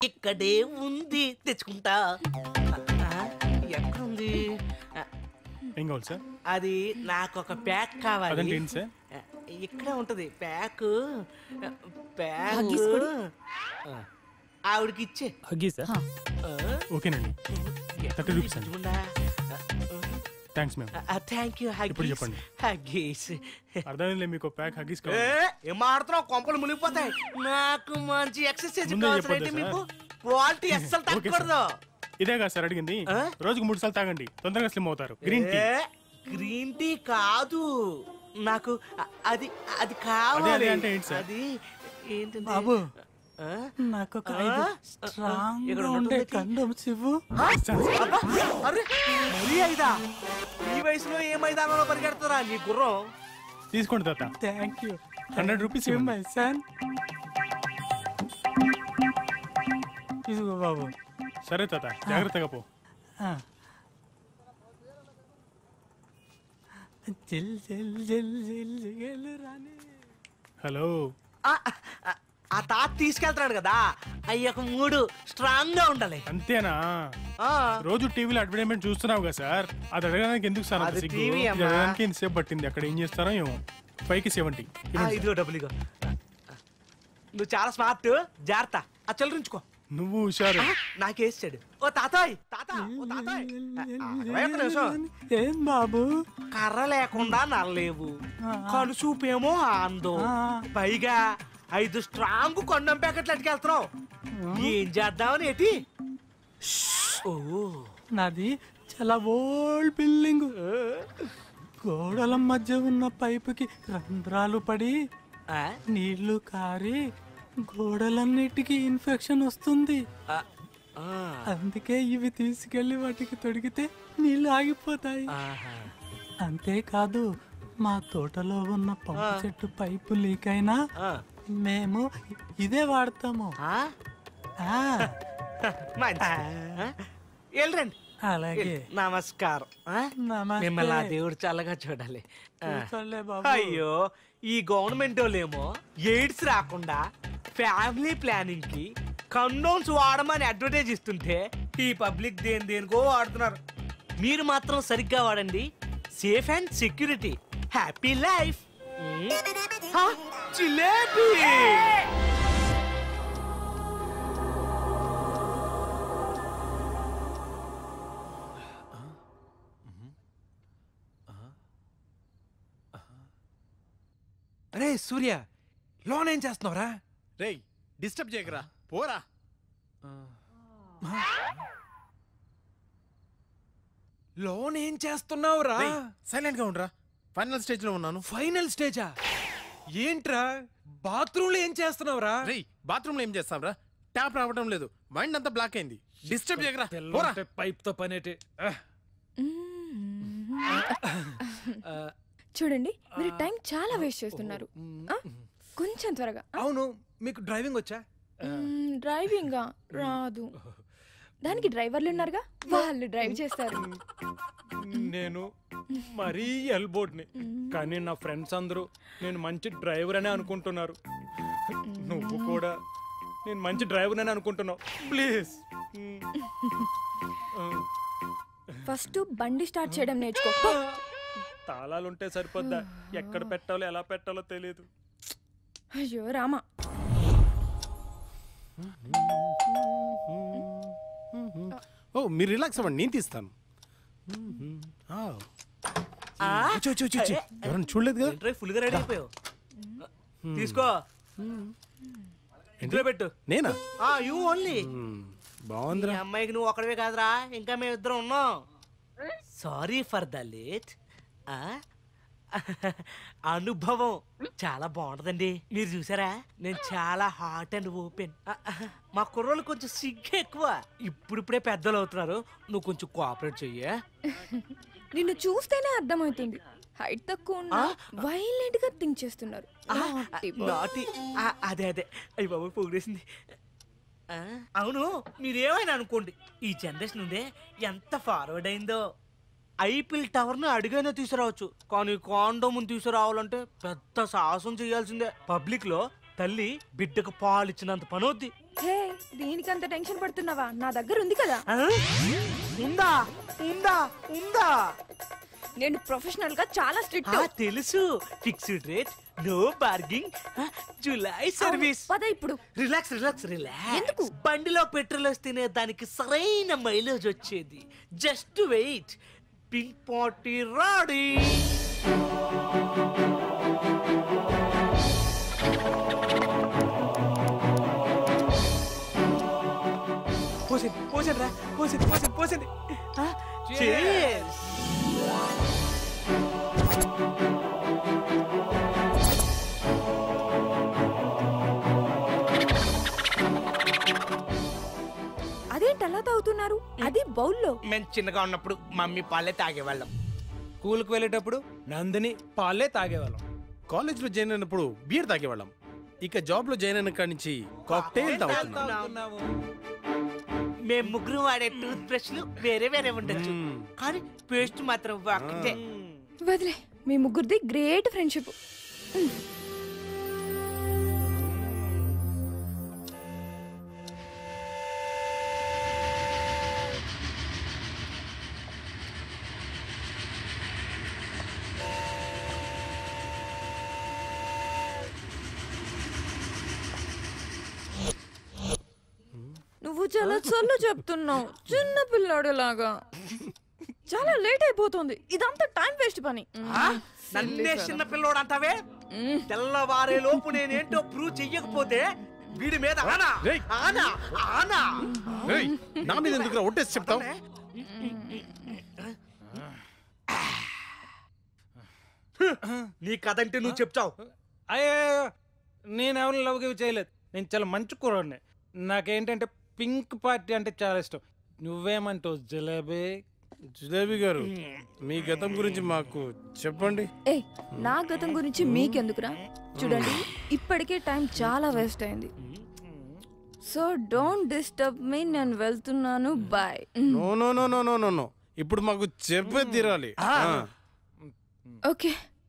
ఇక్కడే ఉంది తెచ్చుకుంటా ఆ, ఎక్కడుంది ఆ, ఏం కావాలి సార్ అది నాకు ఒక ప్యాక్ కావాలి అదంటే ఏంటి సార్ ఆ, ఇక్కడే ఉంటది ప్యాక్ ప్యాక్ హగ్గీస్ కొడు. ఆ, ఆవిడకి ఇచ్చే హగ్గీ సార్ ఓకేనండి థర్టీ రూపీస్ అండి థ్యాంక్స్ మ్యామ్ థ్యాంక్ యూ ఇప్పుడు చెప్పండి. హగ్గీస్ అర్థమైందిలే మీకు ప్యాక్ హగ్గీస్ ఏ, కావాలి ఏం మాడుతున్నావు కొంపలు మునిగిపోతాయి నాకు మంచి ఎక్సర్సైజ్ ముందే కావాల్సి చెప్పొద్దా మీకు సార్? క్వాలిటీ అస్సలు ఓకే తగ్గకూడదు ఇదే కదా సార్ అడిగింది ఆ? రోజుకు మూడు సార్లు తాగండి తొందరగా స్లిమ్ అవుతారు గ్రీన్ టీ ఏ, గ్రీన్ టీ కాదు నాకు అ- అది అది అదే కావాలి అదే అంటే ఏంటి సార్? అది ఏంటంటే బాబు ఆ? నాకు ఒక ఆ? ఐదు ఆ, స్ట్రాంగ్ ఇక్కడ గా ఉండే ఉన్నటువంటి- కండమ్స్ ఇవ్వు ఆ? అబ్బా, అరే మరీ ఐదా ఈ వయసులో ఏ మైదానంలో పరిగెడతారా నీ గుర్రం తీసుకోండి తాత thank you hundred rupees you ఇవ్వండి. మై సన్ ఇదిగో బాబు సరే తాత జాగ్రత్తగా పో ఆ. జిల్ జిల్ జిల్ జిల్ జిగేలు రాణి హలో ఆ, ఆ, ఆ తాత తీసుకెళ్తున్నాడు కదా అయ్యొక మూడు స్ట్రాంగ్ గా ఉండాలి అంతేనా ఆ, రోజు టీవీలో అడ్వర్టైజ్మెంట్ చూస్తున్నావు కదా సార్ అది అడగడానికి ఎందుకు సార్ అంత అది సిగ్గు TV ఇది అమ్మా. అడగడానికి ఎంతసేపు పట్టింది అక్కడ ఏం చేస్తారో ఏమో పైకి సెవెంటీ ఆ, ఇదిగో డబ్బులు ఇగో నువ్వు చాలా స్మార్ట్ జాగ్రత్త ఆ చెల్లరించుకో నువ్వు హుషారు నాకేసాడు ఓ తాతాయ్ తాత ఓ తాతాయ్ ఆ, అరవై ఒక్క నిమిషం ఏం బాబు కర్ర లేకుండా నల్లలేవు ఆ. కనుసూపేమో ఆందో ఆ. పైగా ఐదు స్ట్రాంగ్ కొండం ప్యాకెట్లు అట్టుకెళ్తున్నావు ఏం చేద్దామని ఏంటి ఓ నాది చాలా ఓల్డ్ బిల్డింగ్ గోడల మధ్య ఉన్న పైపుకి రంధ్రాలు పడి ఆ? నీళ్లు కారి గోడలన్నిటికీ ఇన్ఫెక్షన్ వస్తుంది ఆ, ఆ, అందుకే ఇవి తీసుకెళ్లి వాటికి తొడిగితే నీళ్లు ఆగిపోతాయి ఆహా. అంతేకాదు మా తోటలో ఉన్న పంపు చెట్టు పైపు లీక్ అయినా ఆ. మేము ఇదే వాడతాము ఆ? ఆ, మంచి ఆ? వెళ్ళరండి అలాగే వెళ్ళు. నమస్కారం ఆ? నమస్తే. మిమ్మల్ని ఆ దేవుడు చల్లగా చూడాలి ఆ. కూర్చోలే బాబు. అయ్యో ఈ గవర్నమెంట్ వాళ్ళేమో ఎయిడ్స్ రాకుండా ఫ్యామిలీ ప్లానింగ్ కి కండోమ్స్ వాడమని అడ్వర్టైజ్ ఇస్తుంటే ఈ పబ్లిక్ దేని దేనికో వాడుతున్నారు మీరు మాత్రం సరిగ్గా వాడండి safe and security happy life jalebi అరే సూర్య లోన్ ఏం చేస్తున్నావురా రేయ్ డిస్టర్బ్ చేయకరా పోరా లోన్ ఏం చేస్తున్నావురా సైలెంట్ గా ఉండరా ఫైనల్ స్టేజ్ లో ఉన్నాను ఫైనల్ స్టేజా ఏంట్రా బాత్రూమ్ లో ఏం చేస్తున్నావురా రేయ్ బాత్రూమ్ లో ఏం చేస్తావురా ట్యాప్ రావడం లేదు మైండ్ అంతా బ్లాక్ అయింది డిస్టర్బ్ చేయకరా పోరా పైప్ తో పనేటి చూడండి మీరు టైం చాలా వేస్ట్ చేస్తున్నారు ఆ? కొంచెం త్వరగా అవును మీకు డ్రైవింగ్ వచ్చా మ్మ్, డ్రైవింగా రాదు దానికి డ్రైవర్లు ఉన్నారుగా వాళ్ళు డ్రైవ్ చేస్తారు నేను మరీ ఎల్బోర్డ్ని కానీ నా ఫ్రెండ్స్ అందరూ నేను మంచి డ్రైవర్ అనే అనుకుంటున్నారు నువ్వు కూడా నేను మంచి డ్రైవర్ అని అనుకుంటున్నావు ప్లీజ్ ఫస్ట్ బండి స్టార్ట్ చేయడం నేర్చుకో పో. తాళాలు ఉంటే సరిపోద్దా ఎక్కడ పెట్టాలో ఎలా పెట్టాలో తెలియదు అయ్యో రామా ఓ మీరు రిలాక్స్ అవ్వండి నేను తీస్తాను ఆ. వచ్చి, వచ్చి, వచ్చి, వచ్చి. ఎవరైనా చూడలేదు కదా ఫుల్ గా రెడీ అయిపోయావు తీసుకో ఇంట్లో పెట్టు నేనా ఆ యూ ఓన్లీ మ్మ్. ఈ బాగుందిరా అమ్మాయికి నువ్వు ఒక్కడవే కాదురా ఇంకా మేము ఇద్దరం ఉన్నాం సారీ ఫర్ ద లేట్ అనుభవం చాలా బాగుంటదండి మీరు చూసారా నేను చాలా హాట్ అండ్ ఓపెన్ మా కుర్రోళ్ళు కొంచెం సిగ్గు ఎక్కువ ఇప్పుడిప్పుడే పెద్దలు అవుతున్నారు నువ్వు కొంచెం కోఆపరేట్ చెయ్యే నిన్ను చూస్తేనే అర్థమవుతుంది హైట్ తక్కువ ఉన్నా వైలెంట్ గా థింక్ చేస్తున్నారు Naughty boy. నాటి అదే అదే అయ్యి బాబు పొగిడేసింది ఆ, అవును మీరేమైనా అనుకోండి ఈ జనరేషన్ ఉందే ఎంత ఫార్వర్డ్ అయిందో ఐపిల్ టవర్ ను అడిగైనా తీసుకురావచ్చు కానీ కాండోమ్ తీసుకురావాలంటే పెద్ద సాహసం చేయాల్సిందే పబ్లిక్ లో తల్లి బిడ్డకు పాలు ఇచ్చినంత పనవుద్ది హే దీనికి అంత టెన్షన్ పడుతున్నావా నా దగ్గర ఉంది కదా ఆ? ఉందా ఉందా ఉందా నేను ప్రొఫెషనల్ గా చాలా స్ట్రిక్ట్ ఆ, తెలుసు fixed rate no bargaining July service పద ఇప్పుడు రిలాక్స్ రిలాక్స్ రిలాక్స్ ఎందుకు? బండిలో పెట్రోల్ వస్తేనే దానికి సరైన మైలేజ్ వచ్చేది జస్ట్ వెయిట్ పింక్ పార్టీ రాడీ పోసింది పోసింది రా పోసింది పోసింది పోసింది ఆ, cheers. అదేంటి అలా తాగుతున్నారు అది బౌల్లో మేము చిన్నగా ఉన్నప్పుడు మమ్మీ పాలే తాగేవాళ్ళం స్కూల్కి వెళ్ళేటప్పుడు నందిని పాలే తాగేవాళ్ళం కాలేజ్లో జాయిన్ అయినప్పుడు బియర్ తాగేవాళ్ళం ఇక జాబ్లో జాయిన్ అయిన కాడి నుంచి కాక్టైల్ తాగుతున్నాం మేము ముగ్గురు వాడే టూత్ బ్రష్లు వేరే వేరే ఉండొచ్చు మ్మ్. కానీ పేస్ట్ మాత్రం ఒకటే వదిలే మీ ముగ్గురిది గ్రేట్ ఫ్రెండ్షిప్ నువ్వు చాలా చల్లు చెప్తున్నావు చిన్న పిల్లాడిలాగా చాలా లేట్ అయిపోతుంది ఇదంతా టైం వేస్ట్ పని ఆ? నన్నే చిన్న పిల్లోడు అంటావే తెల్లవారే లోపు నేనేంటో ప్రూవ్ చెయ్యకపోతే వీడి మీద ఆనా రేయ్. ఆనా ఆనా ఏయ్, నా మీద ఎందుకు ఒట్టేసి చెప్తావు నీ కథ అంటే నువ్వు చెప్తావు అయ్యో నేను ఎవరిని లవ్ గివ్ చేయలేదు నేను చాలా మంచి కూరని నాకేంటంటే పింక్ పార్టీ అంటే చాలా ఇష్టం నువ్వేమంటావు జిలేబీ జిలేబీ గారు మీ గతం గురించి మాకు చెప్పండి ఏ నా గతం గురించి మీకెందుకురా చూడండి ఇప్పటికే టైం చాలా వేస్ట్ అయింది సో డోంట్ డిస్టర్బ్ మీ నేను వెళ్తున్నాను bye no no no no no no no ఇప్పుడు మాకు చెప్పే తీరాలి ఆ. ఓకే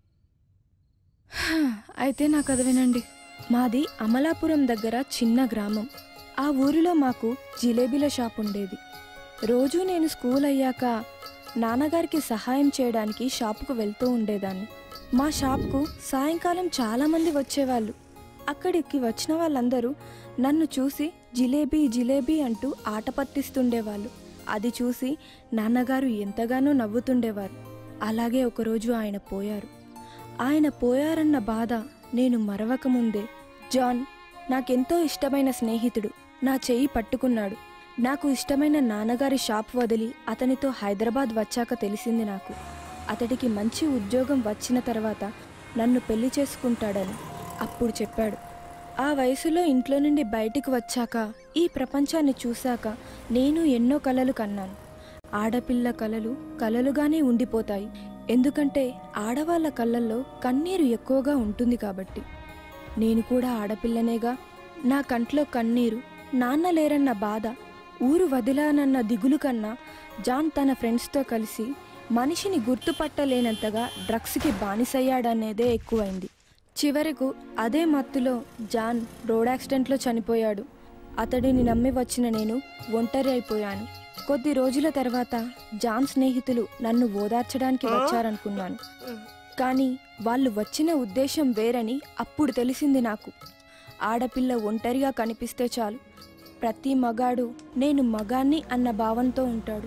అయితే నా కథ వినండి మాది అమలాపురం దగ్గర చిన్న గ్రామం ఆ ఊరిలో మాకు జిలేబీల షాప్ ఉండేది రోజు నేను స్కూల్ అయ్యాక నాన్నగారికి సహాయం చేయడానికి షాపుకు వెళ్తూ ఉండేదాన్ని మా షాప్కు సాయంకాలం చాలామంది వచ్చేవాళ్ళు అక్కడికి వచ్చిన వాళ్ళందరూ నన్ను చూసి జిలేబీ జిలేబీ అంటూ ఆట పట్టిస్తుండేవాళ్ళు అది చూసి నాన్నగారు ఎంతగానో నవ్వుతుండేవారు అలాగే ఒకరోజు ఆయన పోయారు ఆయన పోయారన్న బాధ నేను మరవకముందే జాన్ నాకెంతో ఇష్టమైన స్నేహితుడు నా చెయ్యి పట్టుకున్నాడు నాకు ఇష్టమైన నాన్నగారి షాప్ వదిలి అతనితో హైదరాబాద్ వచ్చాక తెలిసింది నాకు అతడికి మంచి ఉద్యోగం వచ్చిన తర్వాత నన్ను పెళ్లి చేసుకుంటాడని అప్పుడు చెప్పాడు ఆ వయసులో ఇంట్లో నుండి బయటికి వచ్చాక ఈ ప్రపంచాన్ని చూశాక నేను ఎన్నో కలలు కన్నాను ఆడపిల్ల కలలు కలలుగానే ఉండిపోతాయి ఎందుకంటే ఆడవాళ్ళ కళ్ళల్లో కన్నీరు ఎక్కువగా ఉంటుంది కాబట్టి నేను కూడా ఆడపిల్లనేగా నా కంట్లో కన్నీరు నాన్న లేరన్న బాధ ఊరు వదిలానన్న దిగులు కన్నా జాన్ తన ఫ్రెండ్స్తో కలిసి మనిషిని గుర్తుపట్టలేనంతగా డ్రగ్స్కి బానిసయ్యాడనేదే ఎక్కువైంది చివరకు అదే మత్తులో జాన్ రోడ్ యాక్సిడెంట్లో చనిపోయాడు అతడిని నమ్మి వచ్చిన నేను ఒంటరి అయిపోయాను కొద్ది రోజుల తర్వాత జాన్ స్నేహితులు నన్ను ఓదార్చడానికి వచ్చారనుకున్నాను కానీ వాళ్ళు వచ్చిన ఉద్దేశం వేరని అప్పుడు తెలిసింది నాకు ఆడపిల్ల ఒంటరిగా కనిపిస్తే చాలు ప్రతి మగాడు నేను మగాన్ని అన్న భావంతో ఉంటాడు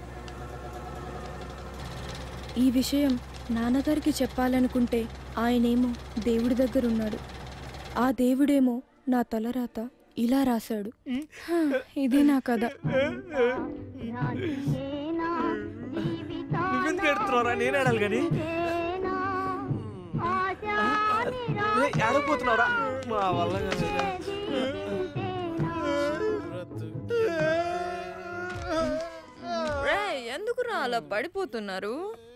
ఈ విషయం నాన్నగారికి చెప్పాలనుకుంటే ఆయనేమో దేవుడి దగ్గర ఉన్నాడు ఆ దేవుడేమో నా తలరాత ఇలా రాశాడు హా, ఇది నా కథ నువ్వెందుకు ఎడుతున్నావురా నేను ఏడాలి కానీ ఏడపోతున్నావురా మా వల్ల కాదురా. రేయ్, ఎందుకురా అలా పడిపోతున్నారు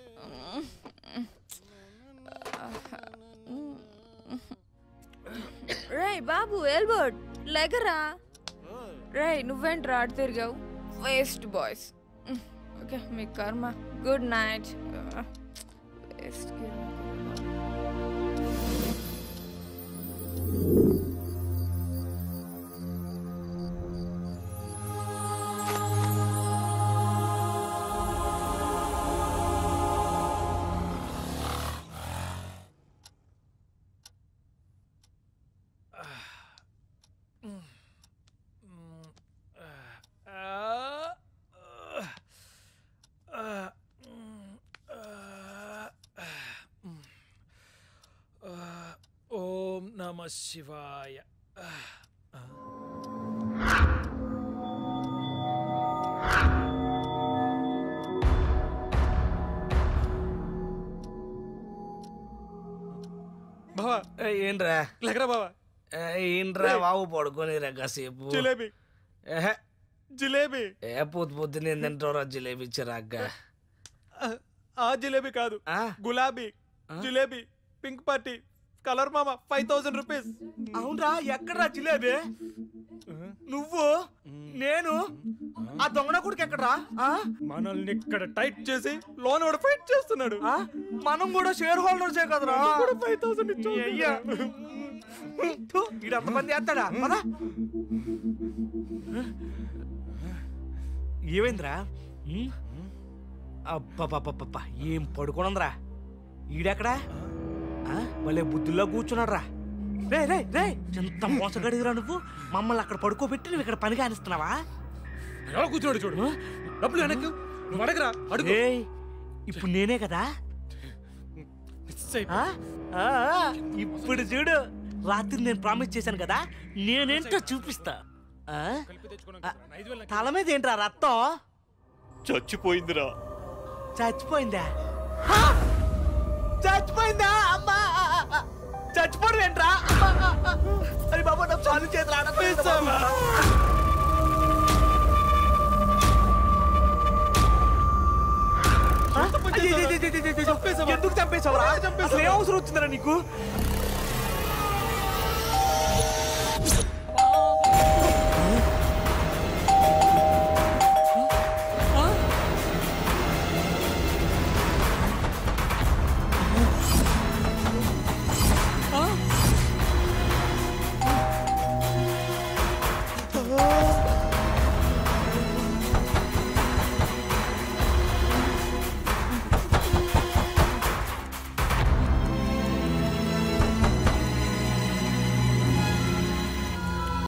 రేయ్ బాబు ఎల్బర్ట్ లెగరా రేయ్ నువ్వేంట్రా ఆడు తిరిగావు వేస్ట్ బాయ్స్ ఓకే మీ కర్మ గుడ్ నైట్ వేస్ట్ శివాయ బావా ఏ, ఏంట్రా లేకరా బావా ఏ, ఏంట్రా బాబు పడుకొని రగ్గసేపు జిలేబీ ఏహే, జిలేబీ ఏ పొద్దు పొద్దున తింటారా జిలేబీ చిరాగ్గా ఆ- ఆ జిలేబీ కాదు ఆ? గులాబీ జిలేబీ పింక్ పార్టీ కలర్ మామ ఫైవ్ థౌసండ్ రూపీస్ అవునరా ఎక్కడ్రా జిలేబీ నువ్వు నేను ఆ దొంగన కొడుకు ఎక్కడ్రా ఆ? మనల్ని ఇక్కడ టైట్ చేసి లోన్ వాడు ఫైట్ చేస్తున్నాడు ఆ? మనం కూడా షేర్ హోల్డర్సే కదరా కూడా ఫైవ్ థౌసండ్ నీ అయ్యా థు, ఈడు అంతమంది వేస్తాడా పద ఏమైందిరా ఉమ్? అబ్బబ్బబ్బబ్బబ్బా ఏం పడుకోనుందిరా ఈడెక్కడా ఆ? భలే బుద్ధుల్లో కూర్చున్నాడు రా రే రే రే ఎంత మోసగడిగిరా నువ్వు మమ్మల్ని అక్కడ పడుకోబెట్టి నువ్వు ఇక్కడ పని కానిస్తున్నావా ఎలా కూర్చున్నాడు చూడు డబ్బులు వెనక్కు నువ్వు అడగరా అడుగు రే ఇప్పుడు నేనే కదా మిస్ అయిపో- ఆ? ఆ, ఆ, ఇప్పుడు చూడు రాత్రి నేను ప్రామిస్ చేశాను కదా నేనేంటో చూపిస్తా ఆ? కలిపి తెచ్చుకున్నాం ఆ, కదా, ఐదు వేలు నాకు తల మీద ఏంట్రా రక్తం చచ్చిపోయిందిరా చచ్చిపోయిందా ఆ! చచ్చిపోయిందా అమ్మా ఆ, ఆ, ఆ. చచ్చిపోవడం ఏంట్రా అమ్మా, ఆ, ఆ. అరే బాబా నాకు చాలు చేతులు ఆడట్లేదు బాబా. ఆ? అయ్య, అయ్య, అయ్య, అయ్య, అయ్య, అయ్య. ఎందుకు చంపేశావురా అసలు ఏం అవసరం వచ్చిందిరా నీకు